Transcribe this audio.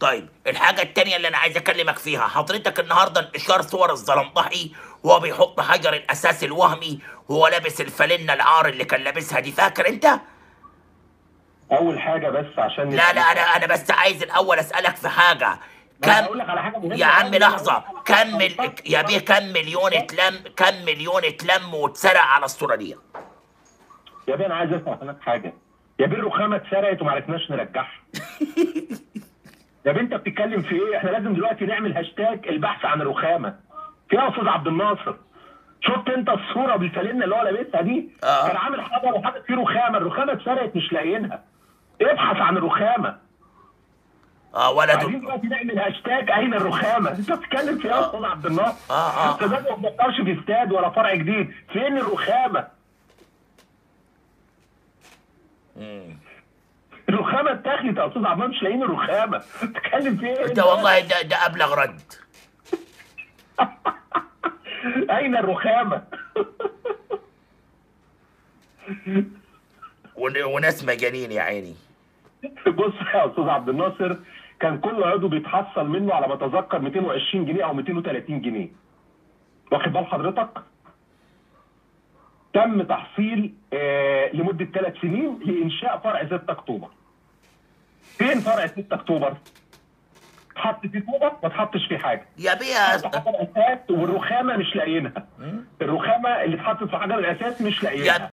طيب الحاجة التانية اللي أنا عايز أكلمك فيها حضرتك النهاردة انتشار صور الزلمطحي وهو بيحط حجر الأساس الوهمي وهو لابس الفالنة العار اللي كان لابسها دي فاكر أنت؟ اول حاجه بس عشان لا لا أنا أنا بس عايز الأول أسألك في حاجة أنا كم هقول لك على حاجه مهمه يا عم أوي. لحظة كم مل... يا بيه كم مليون اتلم كم مليون اتلم واتسرق على الصورة دي؟ يا بيه انا عايز افهمك حاجه يا بيه الرخامه اتسرقت وما عرفناش نرجعها يا بيه انت بتتكلم في ايه احنا لازم دلوقتي نعمل هاشتاج البحث عن الرخامه في يا استاذ عبد الناصر شفت انت الصوره بالفالنه اللي هو لابسها دي آه. كان عامل حجر وحاطط فيه رخامه الرخامه اتسرقت مش لاقيينها ابحث عن الرخامه اه ولد عايزين دلوقتي نعمل هاشتاج اين الرخامه انت بتتكلم في ايه يا استاذ عبد الناصر آه، آه، انت ده ما بتفكرش في استاد ولا فرع جديد فين الرخامه الرخامه اتاخدت يا استاذ عبد مش لاقيين الرخامه بتتكلم في ايه ده والله ده ده أبلغ رد اين الرخامه ون- وناس مجانين يا عيني بص يا استاذ عبد الناصر كان كل عضو بيتحصل منه على ما اتذكر 220 جنيه او 230 جنيه واخد بال حضرتك تم تحصيل آه لمده ثلاث سنين لانشاء فرع 6 اكتوبر فين فرع 6 اكتوبر اتحط فيه طوبه ما اتحطش فيه حاجه يا بيه حجر الاساس والرخامه مش لاقيينها الرخامه اللي اتحطت في حجر الاساس مش لاقيينها يا